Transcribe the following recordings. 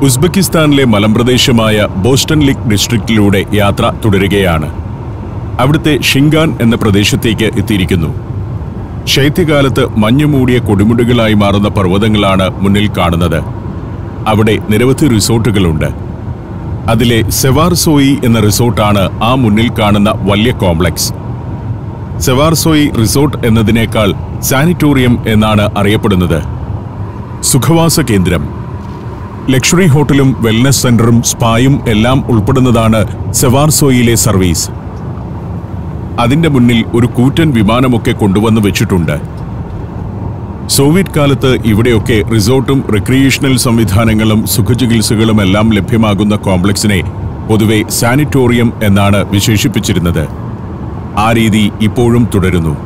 ഉസ്ബെക്കിസ്ഥാനിലെ മലമ്പ്രദേശമായ Boston ലിക് ഡിസ്ട്രിക്റ്റിലൂടെ യാത്ര തുടരുകയാണ് അവിടുത്തെ ഷിങ്കാൻ എന്ന പ്രദേശത്തേക്ക് എത്തിയിരിക്കുന്നു ശൈത്യകാലത്ത് മഞ്ഞുമൂടിയ കൊടുമുടികളായി മാറുന്ന പർവ്വതങ്ങളാണ് മുന്നിൽ കാണുന്നത് അവിടെ നിരവധി റിസോർട്ടുകളുണ്ട് അതിലെ സെവാർസോയി എന്ന റിസോർട്ടാണ് ആ മുന്നിൽ കാണുന്ന വലിയ കോംപ്ലക്സ് സെവാർസോയി റിസോർട്ട് എന്നതിനേക്കാൾ സാനിറ്റോറിയം എന്നാണ് അറിയപ്പെടുന്നത് സുഖവാസ കേന്ദ്രം ലക്ഷറി ഹോട്ടലും വെൽനസ് സെന്ററും സ്പായും എല്ലാം ഉൾപ്പെടുന്നതാണ് സെവാർസോയിലെ സർവീസ് അതിന്റെ മുന്നിൽ ഒരു കൂറ്റൻ വിമാനമൊക്കെ കൊണ്ടുവന്ന് വെച്ചിട്ടുണ്ട് സോവിയറ്റ് കാലത്ത് ഇവിടെയൊക്കെ റിസോർട്ടും റിക്രിയേഷണൽ സംവിധാനങ്ങളും സുഖചികിത്സകളും എല്ലാം ലഭ്യമാകുന്ന കോംപ്ലക്സിനെ പൊതുവെ സാനിറ്റോറിയം എന്നാണ് വിശേഷിപ്പിച്ചിരുന്നത് ആ രീതി ഇപ്പോഴും തുടരുന്നു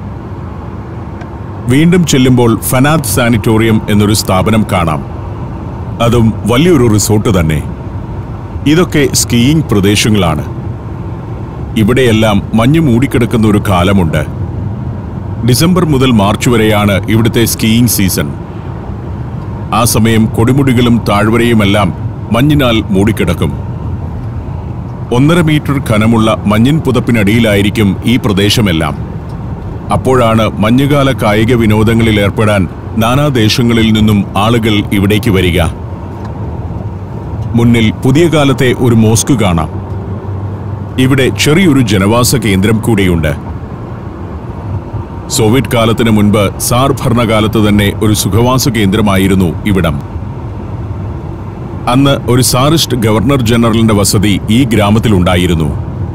വീണ്ടും ചെല്ലുമ്പോൾ ഫനാദ് സാനിറ്റോറിയം എന്നൊരു സ്ഥാപനം കാണാം അതും വലിയൊരു റിസോർട്ട് തന്നെ ഇതൊക്കെ സ്കീയിങ് പ്രദേശങ്ങളാണ് ഇവിടെയെല്ലാം മഞ്ഞ് മൂടിക്കിടക്കുന്ന ഒരു കാലമുണ്ട് ഡിസംബർ മുതൽ മാർച്ച് വരെയാണ് ഇവിടുത്തെ സ്കീയിങ് സീസൺ ആ സമയം കൊടുമുടികളും താഴ്വരയുമെല്ലാം മഞ്ഞിനാൽ മൂടിക്കിടക്കും ഒന്നര മീറ്റർ ഖനമുള്ള മഞ്ഞിൻ പുതപ്പിനടിയിലായിരിക്കും ഈ പ്രദേശമെല്ലാം അപ്പോഴാണ് മഞ്ഞുകാല കായിക വിനോദങ്ങളിൽ ഏർപ്പെടാൻ നാനാദേശങ്ങളിൽ നിന്നും ആളുകൾ ഇവിടേക്ക് വരിക മുന്നിൽ പുതിയ കാലത്തെ ഒരു മോസ്ക് കാണാം ഇവിടെ ചെറിയൊരു ജനവാസ കേന്ദ്രം കൂടിയുണ്ട് സോവിയറ്റ് കാലത്തിന് മുൻപ് സാർ ഭരണകാലത്ത് തന്നെ ഒരു സുഖവാസ കേന്ദ്രമായിരുന്നു ഇവിടം അന്ന് ഒരു സാറിസ്റ്റ് ഗവർണർ ജനറലിന്റെ വസതി ഈ ഗ്രാമത്തിലുണ്ടായിരുന്നു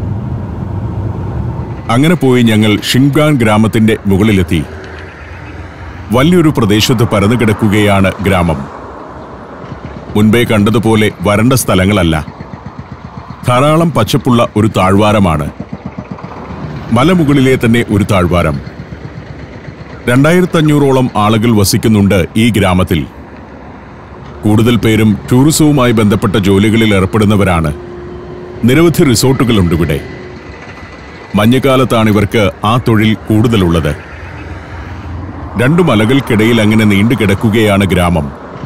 അങ്ങനെ പോയി ഞങ്ങൾ ഷിൻഗാൻ ഗ്രാമത്തിന്റെ മുകളിലെത്തി വലിയൊരു പ്രദേശത്ത് പരന്നു കിടക്കുകയാണ് ഗ്രാമം മുൻപേ കണ്ടതുപോലെ വരണ്ട സ്ഥലങ്ങളല്ല ധാരാളം പച്ചപ്പുള്ള ഒരു താഴ്വാരമാണ് മലമുകളിലെ തന്നെ ഒരു താഴ്വാരം രണ്ടായിരത്തഞ്ഞൂറോളം ആളുകൾ വസിക്കുന്നുണ്ട് ഈ ഗ്രാമത്തിൽ കൂടുതൽ പേരും ടൂറിസവുമായി ബന്ധപ്പെട്ട ജോലികളിൽ ഏർപ്പെടുന്നവരാണ് നിരവധി റിസോർട്ടുകളുണ്ട് ഇവിടെ മഞ്ഞുകാലത്താണ് ഇവർക്ക് ആ തൊഴിൽ കൂടുതലുള്ളത് രണ്ടു മലകൾക്കിടയിൽ അങ്ങനെ നീണ്ടു കിടക്കുകയാണ് ഗ്രാമം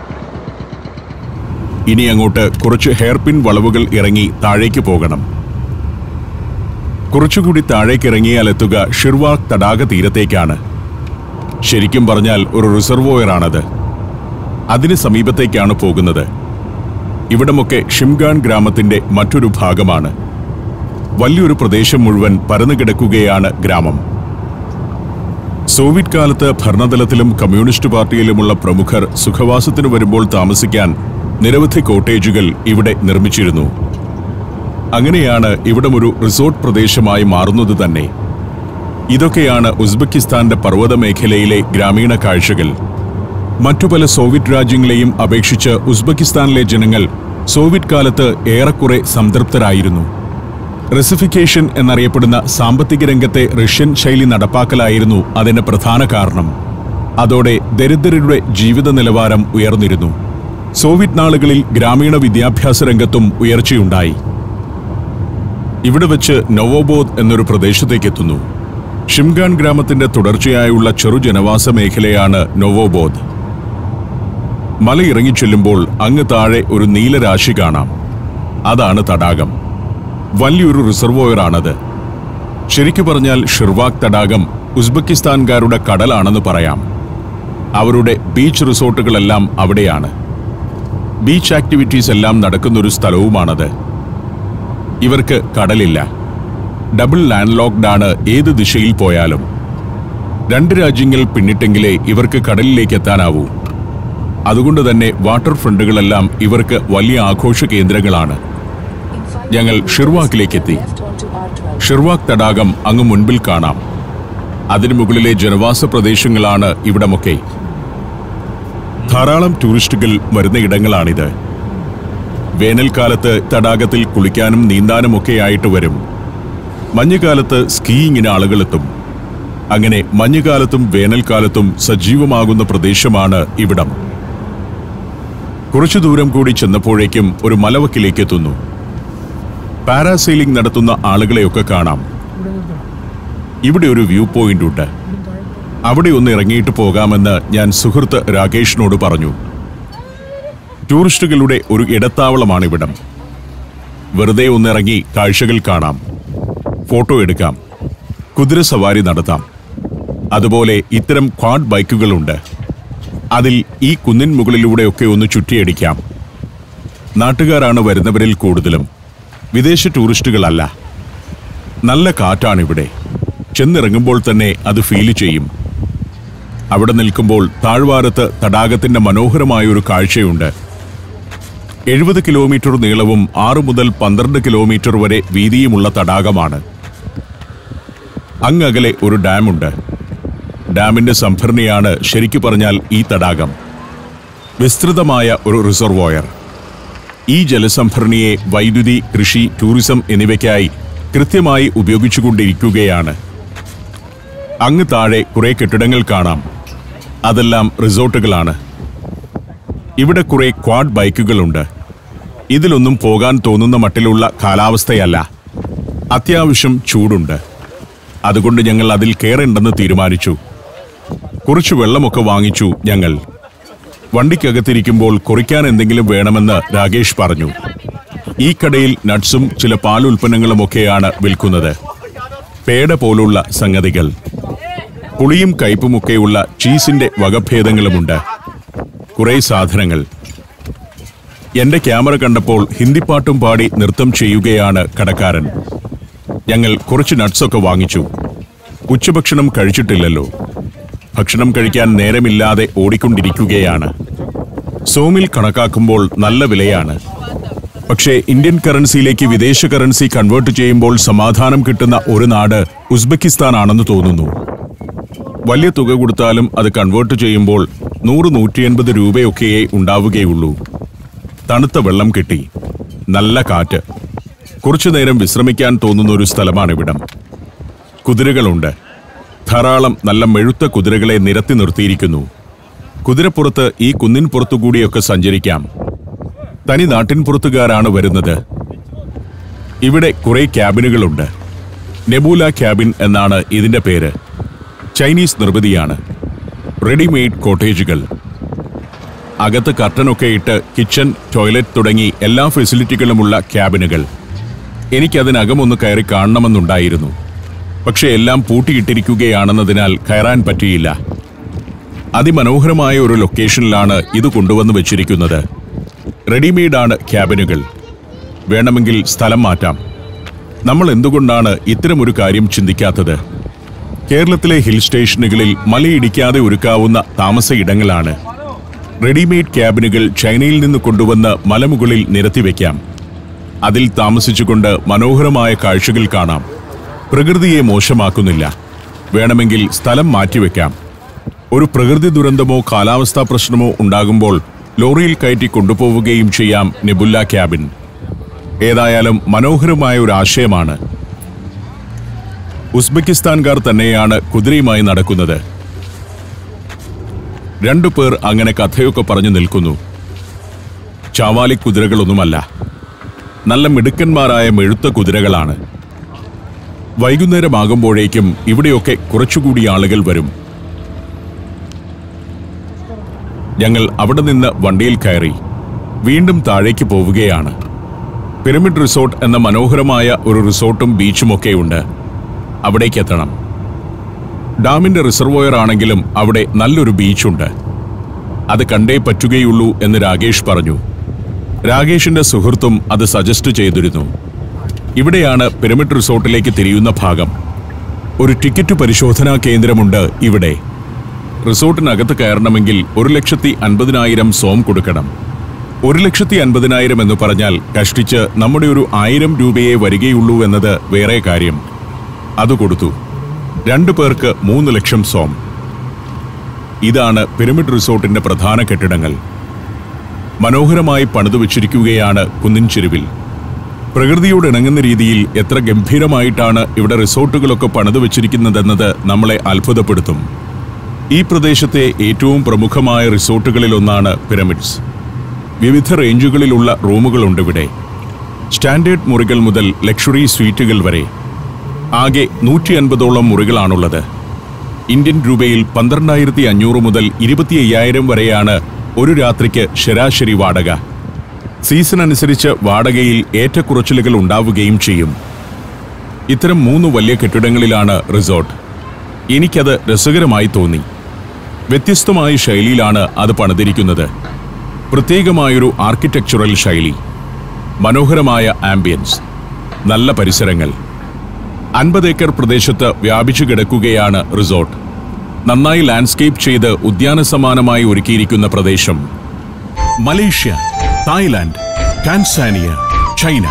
ഇനി അങ്ങോട്ട് കുറച്ച് ഹെയർപിൻ വളവുകൾ ഇറങ്ങി താഴേക്ക് പോകണം കുറച്ചുകൂടി താഴേക്ക് ഇറങ്ങിയാൽ എത്തുക ഷിർവാക് തടാക തീരത്തേക്കാണ് ശരിക്കും പറഞ്ഞാൽ ഒരു റിസർവോയറാണത് അതിന് സമീപത്തേക്കാണ് പോകുന്നത് ഇവിടമൊക്കെ ഷിംഗാൻ ഗ്രാമത്തിന്റെ മറ്റൊരു ഭാഗമാണ് വലിയൊരു പ്രദേശം മുഴുവൻ പരന്നു കിടക്കുകയാണ് ഗ്രാമം സോവിയറ്റ് കാലത്ത് ഭരണതലത്തിലും കമ്മ്യൂണിസ്റ്റ് പാർട്ടിയിലുമുള്ള പ്രമുഖർ സുഖവാസത്തിന് വരുമ്പോൾ താമസിക്കാൻ നിരവധി കോട്ടേജുകൾ ഇവിടെ നിർമ്മിച്ചിരുന്നു അങ്ങനെയാണ് ഇവിടമൊരു റിസോർട്ട് പ്രദേശമായി മാറുന്നത് തന്നെ ഇതൊക്കെയാണ് ഉസ്ബെക്കിസ്ഥാന്റെ പർവ്വത മേഖലയിലെ ഗ്രാമീണ കാഴ്ചകൾ മറ്റു പല സോവിയറ്റ് രാജ്യങ്ങളെയും അപേക്ഷിച്ച് ഉസ്ബെക്കിസ്ഥാനിലെ ജനങ്ങൾ സോവിയറ്റ് കാലത്ത് ഏറെക്കുറെ സംതൃപ്തരായിരുന്നു റെസിഫിക്കേഷൻ എന്നറിയപ്പെടുന്ന സാമ്പത്തിക രംഗത്തെ റഷ്യൻ ശൈലി നടപ്പാക്കലായിരുന്നു അതിന്റെ പ്രധാന കാരണം അതോടെ ദരിദ്രരുടെ ജീവിത നിലവാരം ഉയർന്നിരുന്നു സോവിയറ്റ് നാളുകളിൽ ഗ്രാമീണ വിദ്യാഭ്യാസ രംഗത്തും ഉയർച്ചയുണ്ടായി ഇവിടെ വെച്ച് നൊവോബോധ് എന്നൊരു പ്രദേശത്തേക്ക് എത്തുന്നു ഷിംഗാൻ ഗ്രാമത്തിന്റെ തുടർച്ചയായുള്ള ചെറു ജനവാസ മേഖലയാണ് നൊവോബോധ് മലയിറങ്ങി ചെല്ലുമ്പോൾ അങ്ങ് താഴെ ഒരു നീലരാശി കാണാം അതാണ് തടാകം വലിയൊരു റിസർവോയറാണത് ശരിക്കു പറഞ്ഞാൽ ഷിർവാക് തടാകം ഉസ്ബെക്കിസ്ഥാൻകാരുടെ കടലാണെന്ന് പറയാം അവരുടെ ബീച്ച് റിസോർട്ടുകളെല്ലാം അവിടെയാണ് ബീച്ച് ആക്ടിവിറ്റീസ് എല്ലാം നടക്കുന്നൊരു സ്ഥലവുമാണത് ഇവർക്ക് കടലില്ല ഡബിൾ ലാൻഡ് ലോക്ക്ഡ് ആണ് ഏത് ദിശയിൽ പോയാലും രണ്ട് രാജ്യങ്ങൾ പിന്നിട്ടെങ്കിലേ ഇവർക്ക് കടലിലേക്ക് എത്താനാവൂ അതുകൊണ്ട് തന്നെ വാട്ടർ ഫ്രണ്ടുകളെല്ലാം ഇവർക്ക് വലിയ ആഘോഷ കേന്ദ്രങ്ങളാണ് ഞങ്ങൾ ഷിർവാക്കിലേക്ക് എത്തി ഷിർവാക് തടാകം അങ്ങ് മുൻപിൽ കാണാം അതിനു മുകളിലെ ജനവാസ പ്രദേശങ്ങളാണ് ഇവിടമൊക്കെ ധാരാളം ടൂറിസ്റ്റുകൾ വരുന്ന ഇടങ്ങളാണിത് വേനൽക്കാലത്ത് തടാകത്തിൽ കുളിക്കാനും നീന്താനും ഒക്കെ ആയിട്ട് വരും മഞ്ഞുകാലത്ത് സ്കീയിങ്ങിന് ആളുകളെത്തും അങ്ങനെ മഞ്ഞുകാലത്തും വേനൽക്കാലത്തും സജീവമാകുന്ന പ്രദേശമാണ് ഇവിടം കുറച്ചു ദൂരം കൂടി ചെന്നപ്പോഴേക്കും ഒരു മലവക്കിലേക്ക് എത്തുന്നു പാരാസെയിലിംഗ് നടത്തുന്ന ആളുകളെയൊക്കെ കാണാം ഇവിടെ ഒരു വ്യൂ പോയിന്റ് ഉണ്ട് അവിടെ ഒന്ന് ഇറങ്ങിയിട്ട് പോകാമെന്ന് ഞാൻ സുഹൃത്ത് രാകേഷിനോട് പറഞ്ഞു ടൂറിസ്റ്റുകളുടെ ഒരു ഇടത്താവളമാണിവിടം വെറുതെ ഒന്നിറങ്ങി കാഴ്ചകൾ കാണാം ഫോട്ടോ എടുക്കാം കുതിര സവാരി നടത്താം അതുപോലെ ഇത്തരം ക്വാഡ് ബൈക്കുകളുണ്ട് അതിൽ ഈ കുന്നിൻ മുകളിലൂടെയൊക്കെ ഒന്ന് ചുറ്റിയടിക്കാം നാട്ടുകാരാണ് വരുന്നവരിൽ കൂടുതലും വിദേശ ടൂറിസ്റ്റുകളല്ല നല്ല കാറ്റാണിവിടെ ചെന്നിറങ്ങുമ്പോൾ തന്നെ അത് ഫീൽ ചെയ്യും അവിടെ നിൽക്കുമ്പോൾ താഴ്വാരത്ത് തടാകത്തിന്റെ മനോഹരമായ ഒരു കാഴ്ചയുണ്ട് എഴുപത് കിലോമീറ്റർ നീളവും ആറ് മുതൽ പന്ത്രണ്ട് കിലോമീറ്റർ വരെ വീതിയുമുള്ള തടാകമാണ് അങ്ങകലെ ഒരു ഡാമുണ്ട് ഡാമിന്റെ സംഭരണിയാണ് ശരിക്കു പറഞ്ഞാൽ ഈ തടാകം വിസ്തൃതമായ ഒരു റിസർവോയർ ഈ ജലസംഭരണിയെ വൈദ്യുതി കൃഷി ടൂറിസം എന്നിവയ്ക്കായി കൃത്യമായി ഉപയോഗിച്ചുകൊണ്ടിരിക്കുകയാണ് അങ്ങ് താഴെ കുറെ കെട്ടിടങ്ങൾ കാണാം അതെല്ലാം റിസോർട്ടുകളാണ് ഇവിടെ കുറെ ക്വാഡ് ബൈക്കുകളുണ്ട് ഇതിലൊന്നും പോകാൻ തോന്നുന്ന മട്ടിലുള്ള കാലാവസ്ഥയല്ല അത്യാവശ്യം ചൂടുണ്ട് അതുകൊണ്ട് ഞങ്ങൾ അതിൽ കയറേണ്ടെന്ന് തീരുമാനിച്ചു കുറച്ച് വെള്ളമൊക്കെ വാങ്ങിച്ചു ഞങ്ങൾ വണ്ടിക്കകത്തിരിക്കുമ്പോൾ കുറിക്കാൻ എന്തെങ്കിലും വേണമെന്ന് രാകേഷ് പറഞ്ഞു ഈ കടയിൽ നട്ട്സും ചില പാലുൽപ്പന്നങ്ങളുമൊക്കെയാണ് വിൽക്കുന്നത് പേട പോലുള്ള സംഗതികൾ പുളിയും കയ്പുമൊക്കെയുള്ള ചീസിന്റെ വകഭേദങ്ങളുമുണ്ട് കുറെ സാധനങ്ങൾ എന്റെ ക്യാമറ കണ്ടപ്പോൾ ഹിന്ദിപ്പാട്ടും പാടി നൃത്തം ചെയ്യുകയാണ് കടക്കാരൻ ഞങ്ങൾ കുറച്ച് നട്ട്സൊക്കെ വാങ്ങിച്ചു ഉച്ചഭക്ഷണം കഴിച്ചിട്ടില്ലല്ലോ ഭക്ഷണം കഴിക്കാൻ നേരമില്ലാതെ ഓടിക്കൊണ്ടിരിക്കുകയാണ് സോമിൽ കണക്കാക്കുമ്പോൾ നല്ല വിലയാണ് പക്ഷേ ഇന്ത്യൻ കറൻസിയിലേക്ക് വിദേശ കറൻസി കൺവേർട്ട് ചെയ്യുമ്പോൾ സമാധാനം കിട്ടുന്ന ഒരു നാട് ഉസ്ബെക്കിസ്ഥാൻ ആണെന്ന് തോന്നുന്നു വലിയ തുക കൊടുത്താലും അത് കൺവേർട്ട് ചെയ്യുമ്പോൾ നൂറ് നൂറ്റി എൺപത് രൂപയൊക്കെയേ ഉണ്ടാവുകയുള്ളൂ തണുത്ത വെള്ളം കിട്ടി നല്ല കാറ്റ് കുറച്ചു നേരം വിശ്രമിക്കാൻ തോന്നുന്ന ഒരു സ്ഥലമാണിവിടം കുതിരകളുണ്ട് ധാരാളം നല്ല മെഴുത്ത കുതിരകളെ നിരത്തി നിർത്തിയിരിക്കുന്നു കുതിരപ്പുറത്ത് ഈ കുന്നിൻ പുറത്തുകൂടിയൊക്കെ സഞ്ചരിക്കാം തനി നാട്ടിൻപുറത്തുകാരാണ് വരുന്നത് ഇവിടെ കുറെ ക്യാബിനുകളുണ്ട് നെബൂല ക്യാബിൻ എന്നാണ് ഇതിന്റെ പേര് ചൈനീസ് നിർമ്മിതിയാണ് റെഡിമെയ്ഡ് കോട്ടേജുകൾ അകത്ത് കർട്ടനൊക്കെ ഇട്ട് കിച്ചൺ ടോയ്ലറ്റ് തുടങ്ങി എല്ലാ ഫെസിലിറ്റികളുമുള്ള ക്യാബിനുകൾ എനിക്കതിനകം ഒന്ന് കയറി കാണണമെന്നുണ്ടായിരുന്നു പക്ഷെ എല്ലാം പൂട്ടിയിട്ടിരിക്കുകയാണെന്നതിനാൽ കയറാൻ പറ്റിയില്ല അതിമനോഹരമായ ഒരു ലൊക്കേഷനിലാണ് ഇത് കൊണ്ടുവന്ന് വെച്ചിരിക്കുന്നത് റെഡിമെയ്ഡാണ് ക്യാബിനുകൾ വേണമെങ്കിൽ സ്ഥലം മാറ്റാം നമ്മൾ എന്തുകൊണ്ടാണ് ഇത്തരമൊരു കാര്യം ചിന്തിക്കാത്തത് കേരളത്തിലെ ഹിൽ സ്റ്റേഷനുകളിൽ മലയിടിക്കാതെ ഒരുക്കാവുന്ന താമസ ഇടങ്ങളാണ് റെഡിമെയ്ഡ് ക്യാബിനുകൾ ചൈനയിൽ നിന്ന് കൊണ്ടുവന്ന് മലമുകളിൽ നിരത്തിവെക്കാം അതിൽ താമസിച്ചുകൊണ്ട് മനോഹരമായ കാഴ്ചകൾ കാണാം പ്രകൃതിയെ മോശമാക്കുന്നില്ല വേണമെങ്കിൽ സ്ഥലം മാറ്റിവെക്കാം ഒരു പ്രകൃതി ദുരന്തമോ കാലാവസ്ഥാ പ്രശ്നമോ ഉണ്ടാകുമ്പോൾ ലോറിയിൽ കയറ്റി കൊണ്ടുപോവുകയും ചെയ്യാം നെബുല്ല ക്യാബിൻ ഏതായാലും മനോഹരമായ ഒരു ആശയമാണ് ഉസ്ബെക്കിസ്ഥാൻകാർ തന്നെയാണ് കുതിരയുമായി നടക്കുന്നത് രണ്ടു പേർ അങ്ങനെ കഥയൊക്കെ പറഞ്ഞു നിൽക്കുന്നു ചാവാലി കുതിരകളൊന്നുമല്ല നല്ല മിടുക്കന്മാരായ മെഴുത്ത കുതിരകളാണ് വൈകുന്നേരമാകുമ്പോഴേക്കും ഇവിടെയൊക്കെ കുറച്ചുകൂടി ആളുകൾ വരും ഞങ്ങൾ അവിടെ നിന്ന് വണ്ടിയിൽ കയറി വീണ്ടും താഴേക്ക് പോവുകയാണ് പിരമിഡ് റിസോർട്ട് എന്ന മനോഹരമായ ഒരു റിസോർട്ടും ബീച്ചുമൊക്കെയുണ്ട് അവിടേക്ക് എത്തണം ഡാമിന്റെ റിസർവോയർ ആണെങ്കിലും അവിടെ നല്ലൊരു ബീച്ചുണ്ട് അത് കണ്ടേ പറ്റുകയുള്ളൂ എന്ന് രാകേഷ് പറഞ്ഞു രാകേഷിന്റെ സുഹൃത്തും അത് സജസ്റ്റ് ചെയ്തിരുന്നു ഇവിടെയാണ് പിരമിഡ് റിസോർട്ടിലേക്ക് തിരിയുന്ന ഭാഗം ഒരു ടിക്കറ്റ് പരിശോധനാ കേന്ദ്രമുണ്ട് ഇവിടെ റിസോർട്ടിനകത്ത് കയറണമെങ്കിൽ ഒരു ലക്ഷത്തി അൻപതിനായിരം സോം കൊടുക്കണം ഒരു ലക്ഷത്തി അൻപതിനായിരം എന്ന് പറഞ്ഞാൽ കഷ്ടിച്ച് നമ്മുടെ ഒരു ആയിരം രൂപയെ വരികയുള്ളൂ എന്നത് വേറെ കാര്യം അത് കൊടുത്തു രണ്ടു പേർക്ക് മൂന്ന് ലക്ഷം സോം ഇതാണ് പിരമിഡ് റിസോർട്ടിന്റെ പ്രധാന കെട്ടിടങ്ങൾ മനോഹരമായി പണിതു വച്ചിരിക്കുകയാണ് കുന്നിൻ ചെരുവിൽ പ്രകൃതിയോട് ഇണങ്ങുന്ന രീതിയിൽ എത്ര ഗംഭീരമായിട്ടാണ് ഇവിടെ റിസോർട്ടുകളൊക്കെ പണിതു വച്ചിരിക്കുന്നതെന്നത് നമ്മളെ അത്ഭുതപ്പെടുത്തും ഈ പ്രദേശത്തെ ഏറ്റവും പ്രമുഖമായ റിസോർട്ടുകളിലൊന്നാണ് പിരമിഡ്സ് വിവിധ റേഞ്ചുകളിലുള്ള റൂമുകളുണ്ട് ഇവിടെ സ്റ്റാൻഡേർഡ് മുറികൾ മുതൽ ലക്ഷറി സ്വീറ്റുകൾ വരെ ആകെ നൂറ്റി അൻപതോളം മുറികളാണുള്ളത് ഇന്ത്യൻ രൂപയിൽ പന്ത്രണ്ടായിരത്തി അഞ്ഞൂറ് മുതൽ ഇരുപത്തി അയ്യായിരം വരെയാണ് ഒരു രാത്രിക്ക് ശരാശരി വാടക സീസൺ അനുസരിച്ച് വാടകയിൽ ഏറ്റക്കുറച്ചിലുകൾ ഉണ്ടാവുകയും ചെയ്യും ഇത്തരം മൂന്ന് വലിയ കെട്ടിടങ്ങളിലാണ് റിസോർട്ട് എനിക്കത് രസകരമായി തോന്നി വ്യത്യസ്തമായ ശൈലിയിലാണ് അത് പണിതിരിക്കുന്നത് പ്രത്യേകമായൊരു ആർക്കിടെക്ചറൽ ശൈലി മനോഹരമായ ആംബിയൻസ് നല്ല പരിസരങ്ങൾ അൻപത് ഏക്കർ പ്രദേശത്ത് വ്യാപിച്ചു കിടക്കുകയാണ് റിസോർട്ട് നന്നായി ലാൻഡ്സ്കേപ്പ് ചെയ്ത് ഉദ്യാന സമാനമായി ഒരുക്കിയിരിക്കുന്ന പ്രദേശം Malaysia Thailand Tanzania China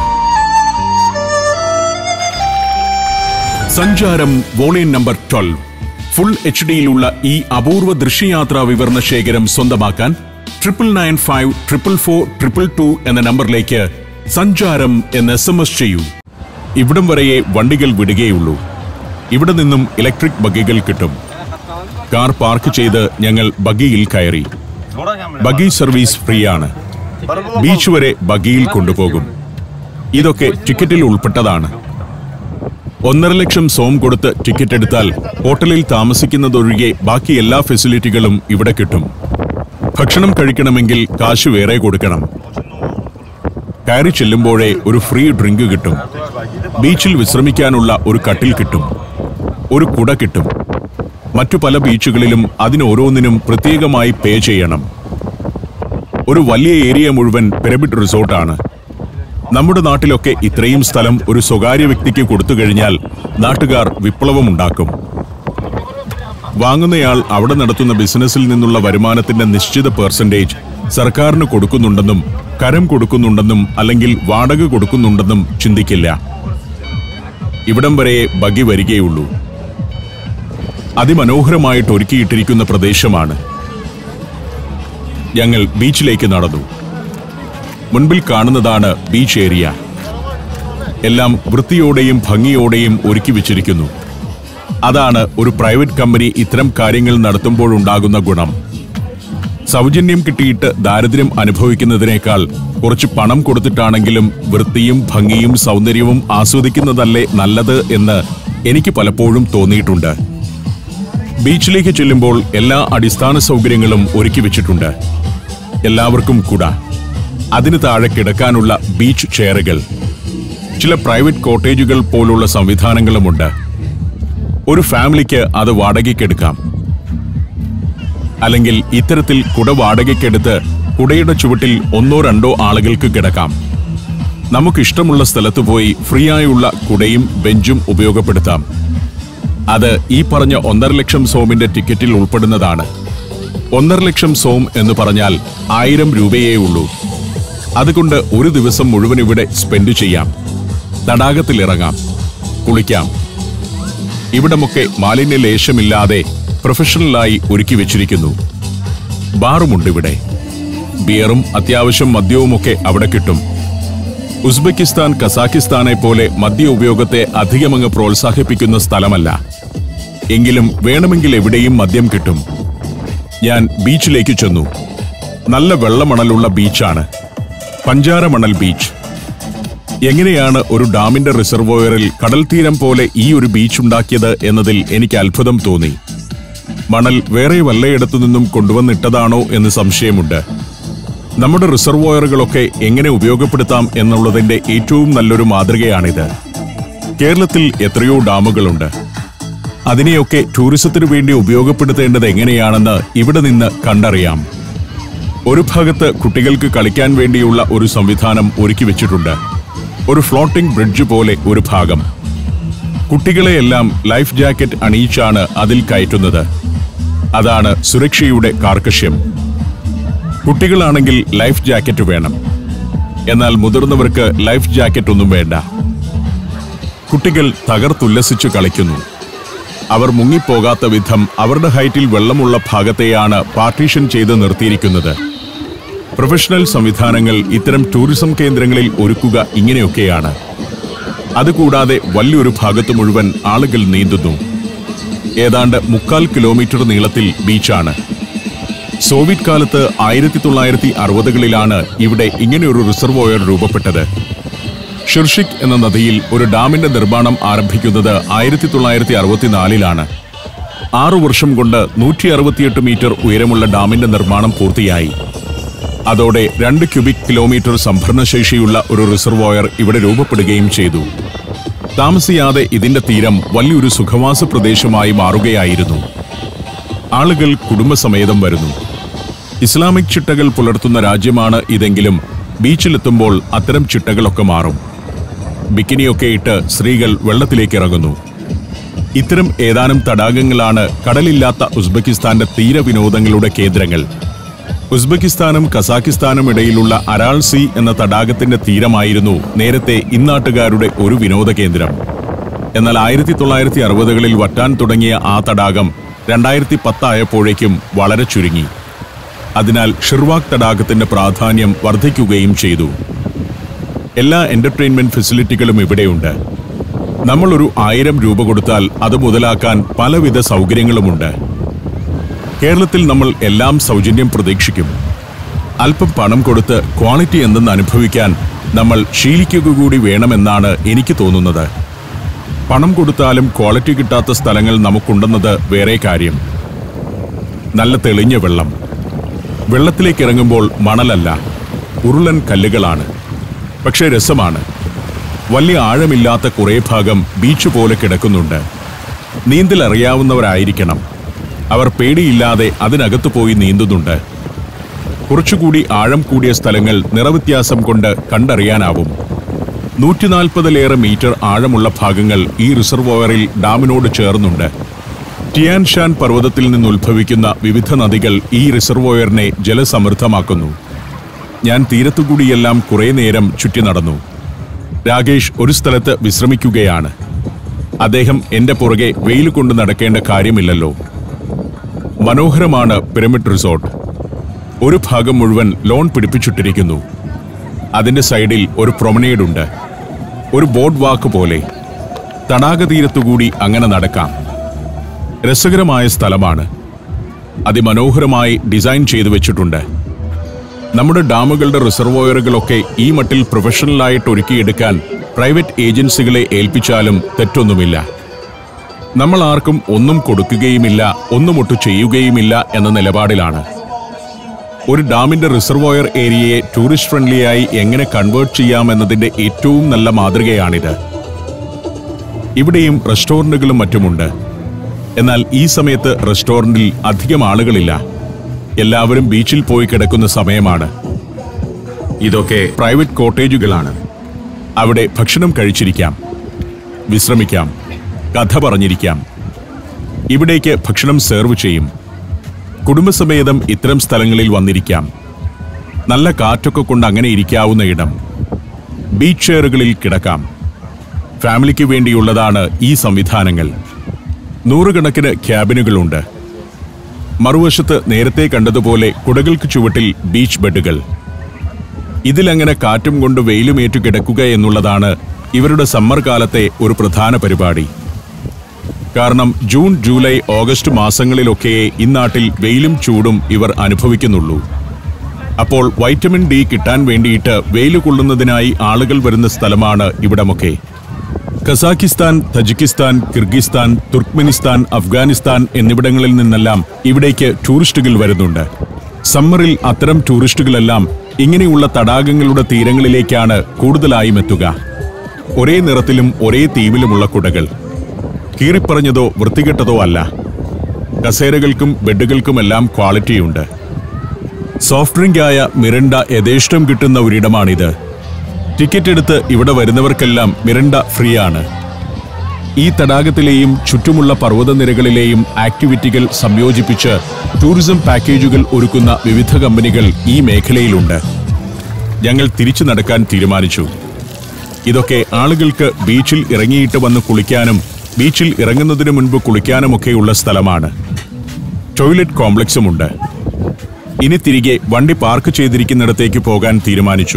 Sancharam volume number twelve full H ഡിയിലുള്ള ഈ അപൂർവ ദൃശ്യയാത്രാ വിവരണ ശേഖരം സ്വന്തമാക്കാൻ triple nine five triple four triple two എന്ന നമ്പറിലേക്ക് സഞ്ചാരം എന്ന് എസ് എം എസ് ചെയ്യൂ ഇവിടം വരെയേ വണ്ടികൾ വിടുകയുള്ളൂ ഇവിടെ നിന്നും ഇലക്ട്രിക് ബഗ്ഗികൾ കിട്ടും കാർ പാർക്ക് ചെയ്ത് ഞങ്ങൾ ബഗ്ഗിയിൽ കയറി ബഗ്ഗി സർവീസ് ഫ്രീ ആണ് ബീച്ച് വരെ ബഗ്ഗിയിൽ കൊണ്ടുപോകും ഇതൊക്കെ ടിക്കറ്റിൽ ഉൾപ്പെട്ടതാണ് ഒന്നര ലക്ഷം സോം കൊടുത്ത് ടിക്കറ്റ് എടുത്താൽ ഹോട്ടലിൽ താമസിക്കുന്നതൊഴികെ ബാക്കി എല്ലാ ഫെസിലിറ്റികളും ഇവിടെ കിട്ടും ഭക്ഷണം കഴിക്കണമെങ്കിൽ കാശ് വേറെ കൊടുക്കണം കയറി ചെല്ലുമ്പോഴേ ഒരു ഫ്രീ ഡ്രിങ്ക് കിട്ടും ബീച്ചിൽ വിശ്രമിക്കാനുള്ള ഒരു കട്ടിൽ കിട്ടും ഒരു കുട കിട്ടും മറ്റു പല ബീച്ചുകളിലും അതിനോരോന്നിനും പ്രത്യേകമായി പേ ചെയ്യണം ഒരു വലിയ ഏരിയ മുഴുവൻ പിരമിഡ് റിസോർട്ടാണ് നമ്മുടെ നാട്ടിലൊക്കെ ഇത്രയും സ്ഥലം ഒരു സ്വകാര്യ വ്യക്തിക്ക് കൊടുത്തു കഴിഞ്ഞാൽ നാട്ടുകാർ വിപ്ലവമുണ്ടാക്കും വാങ്ങുന്നയാൾ അവിടെ നടത്തുന്ന ബിസിനസ്സിൽ നിന്നുള്ള വരുമാനത്തിന്റെ നിശ്ചിത പെർസെന്റേജ് സർക്കാരിന് കൊടുക്കുന്നുണ്ടെന്നും കരം കൊടുക്കുന്നുണ്ടെന്നും അല്ലെങ്കിൽ വാടക കൊടുക്കുന്നുണ്ടെന്നും ചിന്തിക്കില്ല ഇവിടം വരെ ബഗി വരികയുള്ളൂ അതിമനോഹരമായിട്ട് ഒരുക്കിയിട്ടിരിക്കുന്ന പ്രദേശമാണ് ഞങ്ങൾ ബീച്ചിലേക്ക് നടന്നു മുൻപിൽ കാണുന്നതാണ് ബീച്ച് ഏരിയ എല്ലാം വൃത്തിയോടെയും ഭംഗിയോടെയും ഒരുക്കി വെച്ചിരിക്കുന്നു അതാണ് ഒരു പ്രൈവറ്റ് കമ്പനി ഇത്തരം കാര്യങ്ങൾ നടത്തുമ്പോഴുണ്ടാകുന്ന ഗുണം സൗജന്യം കിട്ടിയിട്ട് ദാരിദ്ര്യം അനുഭവിക്കുന്നതിനേക്കാൾ കുറച്ച് പണം കൊടുത്തിട്ടാണെങ്കിലും വൃത്തിയും ഭംഗിയും സൗന്ദര്യവും ആസ്വദിക്കുന്നതല്ലേ നല്ലത് എന്ന് എനിക്ക് പലപ്പോഴും തോന്നിയിട്ടുണ്ട് ബീച്ചിലേക്ക് ചെല്ലുമ്പോൾ എല്ലാ അടിസ്ഥാന സൗകര്യങ്ങളും ഒരുക്കി വെച്ചിട്ടുണ്ട് എല്ലാവർക്കും കുട അതിന് താഴെ കിടക്കാനുള്ള ബീച്ച് ചെയറുകൾ ചില പ്രൈവറ്റ് കോട്ടേജുകൾ പോലുള്ള സംവിധാനങ്ങളുമുണ്ട് ഒരു ഫാമിലിക്ക് അത് വാടകയ്ക്കെടുക്കാം അല്ലെങ്കിൽ ഇത്തരത്തിൽ കുട വാടകയ്ക്കെടുത്ത് കുടയുടെ ചുവട്ടിൽ ഒന്നോ രണ്ടോ ആളുകൾക്ക് കിടക്കാം നമുക്കിഷ്ടമുള്ള സ്ഥലത്ത് പോയി ഫ്രീ ആയുള്ള കുടയും ബെഞ്ചും ഉപയോഗപ്പെടുത്താം അത് ഈ പറഞ്ഞ ഒന്നര ലക്ഷം സോമിന്റെ ടിക്കറ്റിൽ ഉൾപ്പെടുന്നതാണ് ഒന്നര ലക്ഷം സോം എന്ന് പറഞ്ഞാൽ ആയിരം രൂപയേ ഉള്ളൂ അതുകൊണ്ട് ഒരു ദിവസം മുഴുവൻ ഇവിടെ സ്പെൻഡ് ചെയ്യാം തടാകത്തിൽ ഇറങ്ങാം കുളിക്കാം ഇവിടമൊക്കെ മാലിന്യ ലേശമില്ലാതെ പ്രൊഫഷണലായി ഒരുക്കി വെച്ചിരിക്കുന്നു ബാറുമുണ്ട് ഇവിടെ ബിയറും അത്യാവശ്യം മദ്യവുമൊക്കെ അവിടെ കിട്ടും ഉസ്ബെക്കിസ്ഥാൻ കസാക്കിസ്ഥാനെ പോലെ മദ്യ ഉപയോഗത്തെ അധികമങ്ങ് പ്രോത്സാഹിപ്പിക്കുന്ന സ്ഥലമല്ല എങ്കിലും വേണമെങ്കിൽ എവിടെയും മദ്യം കിട്ടും ഞാൻ ബീച്ചിലേക്ക് ചെന്നു നല്ല വെള്ളമണലുള്ള ബീച്ചാണ് പഞ്ചാരമണൽ ബീച്ച് എങ്ങനെയാണ് ഒരു ഡാമിന്റെ റിസർവോയറിൽ കടൽ തീരം പോലെ ഈ ഒരു ബീച്ച് ഉണ്ടാക്കിയത് എന്നതിൽ എനിക്ക് അത്ഭുതം തോന്നി മണൽ വേറെ വല്ലയിടത്തു നിന്നും കൊണ്ടുവന്നിട്ടതാണോ എന്ന് സംശയമുണ്ട് നമ്മുടെ റിസർവോയറുകളൊക്കെ എങ്ങനെ ഉപയോഗപ്പെടുത്താം എന്നുള്ളതിന്റെ ഏറ്റവും നല്ലൊരു മാതൃകയാണിത് കേരളത്തിൽ എത്രയോ ഡാമുകളുണ്ട് അതിനെയൊക്കെ ടൂറിസത്തിനു വേണ്ടി ഉപയോഗപ്പെടുത്തേണ്ടത് എങ്ങനെയാണെന്ന് ഇവിടെ നിന്ന് കണ്ടറിയാം ഒരു ഭാഗത്ത് കുട്ടികൾക്ക് കളിക്കാൻ വേണ്ടിയുള്ള ഒരു സംവിധാനം ഒരുക്കി വെച്ചിട്ടുണ്ട് ഒരു ഫ്ലോട്ടിംഗ് ബ്രിഡ്ജ് പോലെ ഒരു ഭാഗം കുട്ടികളെയെല്ലാം ലൈഫ് ജാക്കറ്റ് അണിയിച്ചാണ് അതിൽ കയറ്റുന്നത് അതാണ് സുരക്ഷയുടെ കാർക്കശ്യം കുട്ടികളാണെങ്കിൽ ലൈഫ് ജാക്കറ്റ് വേണം എന്നാൽ മുതിർന്നവർക്ക് ലൈഫ് ജാക്കറ്റ് ഒന്നും വേണ്ട കുട്ടികൾ തകർത്തുല്ലസിച്ചു കളിക്കുന്നു അവർ മുങ്ങിപ്പോകാത്ത വിധം അവരുടെ ഹൈറ്റിൽ വെള്ളമുള്ള ഭാഗത്തെയാണ് പാർട്ടീഷൻ ചെയ്ത് നിർത്തിയിരിക്കുന്നത് പ്രൊഫഷണൽ സംവിധാനങ്ങൾ ഇത്തരം ടൂറിസം കേന്ദ്രങ്ങളിൽ ഒരുക്കുക ഇങ്ങനെയൊക്കെയാണ് അതുകൂടാതെ വലിയൊരു ഭാഗത്ത് മുഴുവൻ ആളുകൾ നീന്തുന്നു ഏതാണ്ട് മുക്കാൽ കിലോമീറ്റർ നീളത്തിൽ ബീച്ചാണ് സോവിയറ്റ് കാലത്ത് ആയിരത്തി തൊള്ളായിരത്തി അറുപതുകളിലാണ് ഇവിടെ ഇങ്ങനെയൊരു റിസർവോയർ രൂപപ്പെട്ടത് ഷിർഷിക് എന്ന നദിയിൽ ഒരു ഡാമിന്റെ നിർമ്മാണം ആരംഭിക്കുന്നത് ആയിരത്തി തൊള്ളായിരത്തി അറുപത്തിനാലിലാണ് ആറു വർഷം കൊണ്ട് നൂറ്റി അറുപത്തിയെട്ട് മീറ്റർ ഉയരമുള്ള ഡാമിന്റെ നിർമ്മാണം പൂർത്തിയായി അതോടെ രണ്ട് ക്യൂബിക് കിലോമീറ്റർ സംഭരണശേഷിയുള്ള ഒരു റിസർവോയർ ഇവിടെ രൂപപ്പെടുകയും ചെയ്തു താമസിയാതെ ഇതിന്റെ തീരം വലിയൊരു സുഖവാസ പ്രദേശമായി മാറുകയായിരുന്നു ആളുകൾ കുടുംബസമേതം വരുന്നു ഇസ്ലാമിക് ചിട്ടകൾ പുലർത്തുന്ന രാജ്യമാണ് ഇതെങ്കിലും ബീച്ചിലെത്തുമ്പോൾ അത്തരം ചിട്ടകളൊക്കെ മാറും ബിക്കിനിയൊക്കെ ഇട്ട് സ്ത്രീകൾ വെള്ളത്തിലേക്ക് ഇറങ്ങുന്നു ഇത്തരം ഏതാനും തടാകങ്ങളാണ് കടലില്ലാത്ത ഉസ്ബെക്കിസ്ഥാന്റെ തീരവിനോദങ്ങളുടെ കേന്ദ്രങ്ങൾ ഉസ്ബെക്കിസ്ഥാനും കസാക്കിസ്ഥാനും ഇടയിലുള്ള അരാൾ സി എന്ന തടാകത്തിന്റെ തീരമായിരുന്നു നേരത്തെ ഇന്നാട്ടുകാരുടെ ഒരു വിനോദ കേന്ദ്രം എന്നാൽ ആയിരത്തി തൊള്ളായിരത്തി അറുപതുകളിൽ വറ്റാൻ തുടങ്ങിയ ആ തടാകം രണ്ടായിരത്തി പത്തായപ്പോഴേക്കും വളരെ ചുരുങ്ങി അതിനാൽ ഷിർവാക് തടാകത്തിന്റെ പ്രാധാന്യം വർദ്ധിക്കുകയും ചെയ്തു എല്ലാ എന്റർടൈൻമെന്റ് ഫെസിലിറ്റികളും ഇവിടെയുണ്ട് നമ്മൾ ഒരു ആയിരം രൂപ കൊടുത്താൽ അത് മുതലാക്കാൻ പലവിധ സൗകര്യങ്ങളുമുണ്ട് കേരളത്തിൽ നമ്മൾ എല്ലാം സൗജന്യം പ്രതീക്ഷിക്കും അല്പം പണം കൊടുത്ത് ക്വാളിറ്റി എന്തെന്ന് അനുഭവിക്കാൻ നമ്മൾ ശീലിക്കുക കൂടി വേണമെന്നാണ് എനിക്ക് തോന്നുന്നത് പണം കൊടുത്താലും ക്വാളിറ്റി കിട്ടാത്ത സ്ഥലങ്ങൾ നമുക്കുണ്ടെന്നത് വേറെ കാര്യം നല്ല തെളിഞ്ഞ വെള്ളം വെള്ളത്തിലേക്ക് ഇറങ്ങുമ്പോൾ മണലല്ല ഉരുളൻ കല്ലുകളാണ് പക്ഷേ രസമാണ് വലിയ ആഴമില്ലാത്ത കുറേ ഭാഗം ബീച്ച് പോലെ കിടക്കുന്നുണ്ട് നീന്തൽ അറിയാവുന്നവരായിരിക്കണം അവർ പേടിയില്ലാതെ അതിനകത്ത് പോയി നീന്തുന്നുണ്ട് കുറച്ചുകൂടി ആഴം കൂടിയ സ്ഥലങ്ങൾ നിറവ്യത്യാസം കൊണ്ട് കണ്ടറിയാനാവും നൂറ്റിനാൽപ്പതിലേറെ മീറ്റർ ആഴമുള്ള ഭാഗങ്ങൾ ഈ റിസർവോയറിൽ ഡാമിനോട് ചേർന്നുണ്ട് ടിയാൻഷാൻ പർവ്വതത്തിൽ നിന്നുത്ഭവിക്കുന്ന വിവിധ നദികൾ ഈ റിസർവോയറിനെ ജലസമൃദ്ധമാക്കുന്നു ഞാൻ തീരത്തുകൂടിയെല്ലാം കുറേ നേരം ചുറ്റി നടന്നു രാകേഷ് ഒരു സ്ഥലത്ത് വിശ്രമിക്കുകയാണ് അദ്ദേഹം എന്റെ പുറകെ വെയിൽ കൊണ്ട് നടക്കേണ്ട കാര്യമില്ലല്ലോ മനോഹരമാണ് പിരമിഡ് റിസോർട്ട് ഒരു ഭാഗം മുഴുവൻ ലോൺ പിടിപ്പിച്ചിട്ടിരിക്കുന്നു അതിന്റെ സൈഡിൽ ഒരു പ്രൊമനേഡ് ഉണ്ട് ഒരു ബോർഡ് വാക്ക് പോലെ തടാക തീരത്തുകൂടി അങ്ങനെ നടക്കാം രസകരമായ സ്ഥലമാണ് അതിമനോഹരമായി ഡിസൈൻ ചെയ്തു വെച്ചിട്ടുണ്ട് നമ്മുടെ ഡാമുകളുടെ റിസർവോയറുകളൊക്കെ ഈ മട്ടിൽ പ്രൊഫഷണലായിട്ട് ഒരുക്കിയെടുക്കാൻ പ്രൈവറ്റ് ഏജൻസികളെ ഏൽപ്പിച്ചാലും തെറ്റൊന്നുമില്ല നമ്മൾ ആർക്കും ഒന്നും കൊടുക്കുകയുമില്ല ഒന്നുമൊട്ട് ചെയ്യുകയുമില്ല എന്ന നിലപാടിലാണ് ഒരു ഡാമിന്റെ റിസർവോയർ ഏരിയയെ ടൂറിസ്റ്റ് ഫ്രണ്ട്ലിയായി എങ്ങനെ കൺവേർട്ട് ചെയ്യാമെന്നതിന്റെ ഏറ്റവും നല്ല മാതൃകയാണിത് ഇവിടെയും റെസ്റ്റോറന്റുകളും മറ്റുമുണ്ട് എന്നാൽ ഈ സമയത്ത് റെസ്റ്റോറന്റിൽ അധികം ആളുകളില്ല എല്ലാവരും ബീച്ചിൽ പോയി കിടക്കുന്ന സമയമാണ് ഇതൊക്കെ പ്രൈവറ്റ് കോട്ടേജുകളാണ് അവിടെ ഭക്ഷണം കഴിച്ചിരിക്കാം വിശ്രമിക്കാം കഥ പറഞ്ഞിരിക്കാം ഇവിടേക്ക് ഭക്ഷണം സെർവ് ചെയ്യും കുടുംബസമേതം ഇത്തരം സ്ഥലങ്ങളിൽ വന്നിരിക്കാം നല്ല കാറ്റൊക്കെ കൊണ്ട് അങ്ങനെ ഇരിക്കാവുന്ന ഇടം ബീച്ച് ചെയറുകളിൽ കിടക്കാം ഫാമിലിക്ക് വേണ്ടിയുള്ളതാണ് ഈ സംവിധാനങ്ങൾ നൂറുകണക്കിന് ക്യാബിനുകളുണ്ട് മറുവശത്ത് നേരത്തെ കണ്ടതുപോലെ കുടകൾക്ക് ചുവട്ടിൽ ബീച്ച് ബെഡുകൾ ഇതിലങ്ങനെ കാറ്റും കൊണ്ട് വെയിലുമേറ്റു കിടക്കുക എന്നുള്ളതാണ് ഇവരുടെ സമ്മർ കാലത്തെ ഒരു പ്രധാന പരിപാടി കാരണം ജൂൺ ജൂലൈ ഓഗസ്റ്റ് മാസങ്ങളിലൊക്കെയേ ഇന്നാട്ടിൽ വെയിലും ചൂടും ഇവർ അനുഭവിക്കുന്നുള്ളൂ അപ്പോൾ വൈറ്റമിൻ ഡി കിട്ടാൻ വേണ്ടിയിട്ട് വെയിൽ കൊള്ളുന്നതിനായി ആളുകൾ വരുന്ന സ്ഥലമാണ് ഇവിടമൊക്കെ Kazakhstan Tajikistan Kyrgyzstan Turkmenistan Afghanistan എന്നിവിടങ്ങളിൽ നിന്നെല്ലാം ഇവിടേക്ക് ടൂറിസ്റ്റുകൾ വരുന്നുണ്ട് സമ്മറിൽ അത്തരം ടൂറിസ്റ്റുകളെല്ലാം ഇങ്ങനെയുള്ള തടാകങ്ങളുടെ തീരങ്ങളിലേക്കാണ് കൂടുതലായും എത്തുക ഒരേ നിറത്തിലും ഒരേ തീവിലുമുള്ള കുടകൾ കീറിപ്പറഞ്ഞതോ വൃത്തികെട്ടതോ അല്ല കസേരകൾക്കും ബെഡുകൾക്കുമെല്ലാം ക്വാളിറ്റിയുണ്ട് സോഫ്റ്റ് ഡ്രിങ്കായ മിറണ്ട യഥേഷ്ടം കിട്ടുന്ന ഒരിടമാണിത് ടിക്കറ്റ് എടുത്ത് ഇവിടെ വരുന്നവർക്കെല്ലാം മിറണ്ട ഫ്രീ ആണ് ഈ തടാകത്തിലെയും ചുറ്റുമുള്ള പർവ്വതനിരകളിലെയും ആക്ടിവിറ്റികൾ സംയോജിപ്പിച്ച് ടൂറിസം പാക്കേജുകൾ ഒരുക്കുന്ന വിവിധ കമ്പനികൾ ഈ മേഖലയിലുണ്ട് ഞങ്ങൾ തിരിച്ചു നടക്കാൻ തീരുമാനിച്ചു ഇതൊക്കെ ആളുകൾക്ക് ബീച്ചിൽ ഇറങ്ങിയിട്ട് വന്ന് കുളിക്കാനും ബീച്ചിൽ ഇറങ്ങുന്നതിന് മുൻപ് കുളിക്കാനുമൊക്കെയുള്ള സ്ഥലമാണ് ടോയ്ലറ്റ് കോംപ്ലക്സുമുണ്ട് ഇനി തിരികെ വണ്ടി പാർക്ക് ചെയ്തിരിക്കുന്നിടത്തേക്ക് പോകാൻ തീരുമാനിച്ചു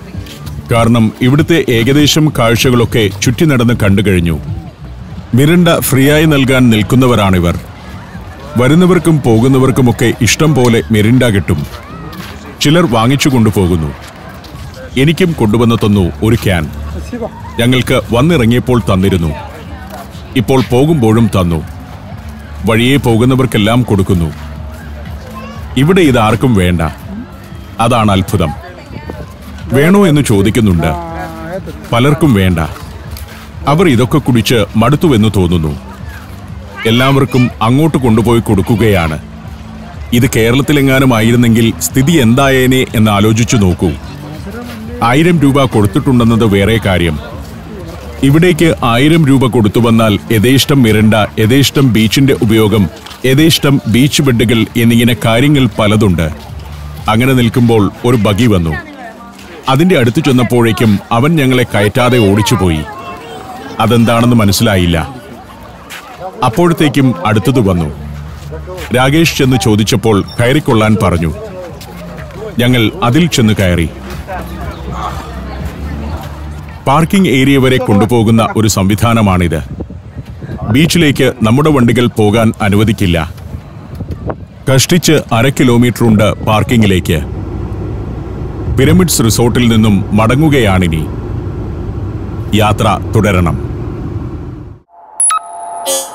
കാരണം ഇവിടുത്തെ ഏകദേശം കാഴ്ചകളൊക്കെ ചുറ്റി നടന്ന് കണ്ടു കഴിഞ്ഞു മിരണ്ട ഫ്രീയായി നൽകാൻ നിൽക്കുന്നവരാണിവർ വരുന്നവർക്കും പോകുന്നവർക്കുമൊക്കെ ഇഷ്ടം പോലെ മിരിണ്ട കിട്ടും ചിലർ വാങ്ങിച്ചു കൊണ്ടുപോകുന്നു എനിക്കും കൊണ്ടുവന്ന് തന്നു ഒരു ക്യാൻ ഞങ്ങൾക്ക് വന്നിറങ്ങിയപ്പോൾ തന്നിരുന്നു ഇപ്പോൾ പോകുമ്പോഴും തന്നു വഴിയെ പോകുന്നവർക്കെല്ലാം കൊടുക്കുന്നു ഇവിടെ ഇത് ആർക്കും വേണ്ട അതാണ് അത്ഭുതം വേണോ എന്ന് ചോദിക്കുന്നുണ്ട് പലർക്കും വേണ്ട അവർ ഇതൊക്കെ കുടിച്ച് മടുത്തുവെന്ന് തോന്നുന്നു എല്ലാവർക്കും അങ്ങോട്ട് കൊണ്ടുപോയി കൊടുക്കുകയാണ് ഇത് കേരളത്തിലെങ്ങാനും ആയിരുന്നെങ്കിൽ സ്ഥിതി എന്തായേനെ എന്ന് ആലോചിച്ചു നോക്കൂ ആയിരം രൂപ കൊടുത്തിട്ടുണ്ടെന്നത് വേറെ കാര്യം ഇവിടേക്ക് ആയിരം രൂപ കൊടുത്തു വന്നാൽ യഥേഷ്ടം മിരണ്ട യഥേഷ്ടം ബീച്ചിന്റെ ഉപയോഗം യഥേഷ്ടം ബീച്ച് ബെഡുകൾ എന്നിങ്ങനെ കാര്യങ്ങൾ പലതുണ്ട് അങ്ങനെ നിൽക്കുമ്പോൾ ഒരു ബഗി വന്നു അതിന്റെ അടുത്ത് ചെന്നപ്പോഴേക്കും അവൻ ഞങ്ങളെ കയറ്റാതെ ഓടിച്ചുപോയി അതെന്താണെന്ന് മനസ്സിലായില്ല അപ്പോഴത്തേക്കും അടുത്തത് വന്നു രാകേഷ് ചെന്ന് ചോദിച്ചപ്പോൾ കയറിക്കൊള്ളാൻ പറഞ്ഞു ഞങ്ങൾ അതിൽ ചെന്ന് കയറി പാർക്കിംഗ് ഏരിയ വരെ കൊണ്ടുപോകുന്ന ഒരു സംവിധാനമാണിത് ബീച്ചിലേക്ക് നമ്മുടെ വണ്ടികൾ പോകാൻ അനുവദിക്കില്ല കഷ്ടിച്ച് അര കിലോമീറ്ററുണ്ട് പാർക്കിങ്ങിലേക്ക് പിരമിഡ്സ് റിസോർട്ടിൽ നിന്നും മടങ്ങുകയാണിനി യാത്ര തുടരണം